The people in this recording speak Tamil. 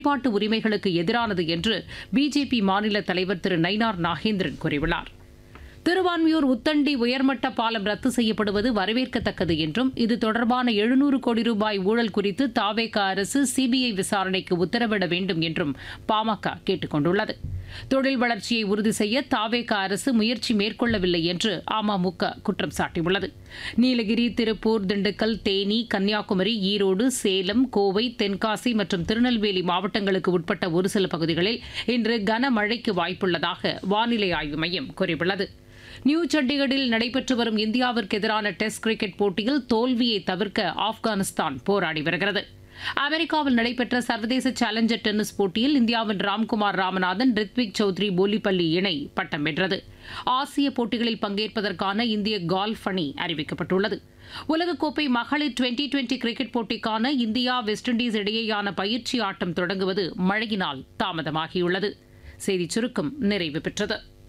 செயல்பாட்டு உரிமைகளுக்கு எதிரானது என்று பிஜேபி மாநில தலைவர் திரு நயினார் நாகேந்திரன் கூறியுள்ளார் திருவான்மியூர் உத்தண்டி உயர்மட்ட பாலம் ரத்து செய்யப்படுவது வரவேற்கத்தக்கது என்றும் இது தொடர்பான எழுநூறு கோடி ரூபாய் ஊழல் குறித்து தாவேக அரசு சிபிஐ விசாரணைக்கு உத்தரவிட வேண்டும் என்றும் பாமக கேட்டுக் கொண்டுள்ளது தொழில் வளர்ச்சியை உறுதி செய்ய தாவேக அரசு முயற்சி மேற்கொள்ளவில்லை என்று அமமுக குற்றம் சாட்டியுள்ளது நீலகிரி திருப்பூர் திண்டுக்கல் தேனி கன்னியாகுமரி ஈரோடு சேலம் கோவை தென்காசி மற்றும் திருநெல்வேலி மாவட்டங்களுக்கு உட்பட்ட ஒரு சில பகுதிகளில் இன்று கனமழைக்கு வாய்ப்புள்ளதாக வானிலை ஆய்வு மையம் கூறியுள்ளது நியூ சண்டிகரில் நடைபெற்று வரும் இந்தியாவிற்கு எதிரான டெஸ்ட் கிரிக்கெட் போட்டியில் தோல்வியை தவிர்க்க ஆப்கானிஸ்தான் போராடி வருகிறது அமெரிக்காவில் நடைபெற்ற சர்வதேச சேலஞ்சர் டென்னிஸ் போட்டியில் இந்தியாவின் ராம்குமார் ராமநாதன் ரித்விக் சௌத்ரி போலிப்பள்ளி இணை பட்டம் வென்றது ஆசிய போட்டிகளில் பங்கேற்பதற்கான இந்திய கால்ஃப் அணி அறிவிக்கப்பட்டுள்ளது உலகக்கோப்பை மகளிர் டுவெண்டி டுவெண்டி கிரிக்கெட் போட்டிக்கான இந்தியா வெஸ்ட் இண்டீஸ் இடையேயான பயிற்சி ஆட்டம் தொடங்குவது மழையினால் தாமதமாகியுள்ளது செய்திச் சுருக்கம் நிறைவு பெற்றது